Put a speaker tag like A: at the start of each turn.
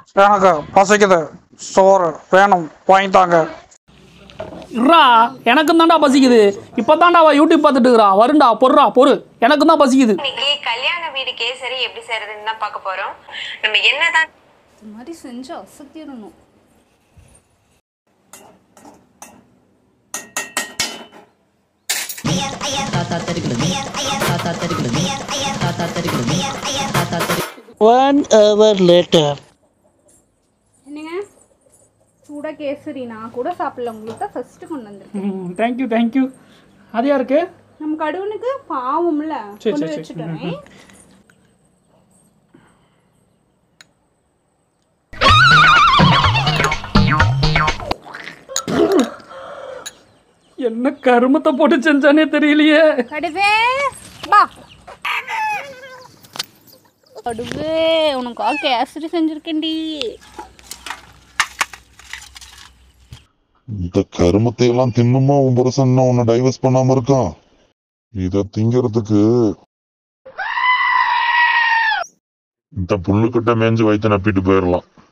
A: எனக்கு பசிக்குது சோறு வேணும் வாங்கித்தாங்க
B: இறா எனக்கும் தான்டா பசிக்குது இப்போ தான்டா அவள் யூடியூப் பார்த்துட்டு இருக்கிறா வருண்டா பொறுடா பொறு எனக்கும் தான் பசிக்குது
C: இன்னைக்கு கல்யாண வீடு கேசரி எப்படி செய்யறதுன்னு தான் பார்க்க போறோம் நம்ம என்னதான்
D: இந்த மாதிரி செஞ்சு அசத்திடணும்
A: ஒன் ஹவர் லேட்டர்
D: என்னங்க சூடாக கேசரி நான் கூட சாப்பிடல உங்களுக்கு தான் ஃபர்ஸ்ட் கொண்டு வந்திருக்கேன்
B: தேங்க்யூ தேங்க்யூ அது யாருக்கு
D: நம்ம கடுவனுக்கு பாவம்ல
B: சரி,
D: கொண்டு
B: சரி, சரி.
D: வச்சுட்டேன்
B: என்ன கருமத்தை போட்டு செஞ்சானே தெரியலையே
D: கடுவே பா கடுவே உனக்காக கேசரி செஞ்சிருக்கேன்டி
E: இந்த கருமத்தை எல்லாம் தின்னுமா உன் புருஷன் இன்னும் உன்னை டைவர்ஸ் பண்ணாம இருக்கான் இத திங்கிறதுக்கு இந்த புல்லுக்கிட்ட மேஞ்சு வைத்து நப்பிட்டு போயிடலாம்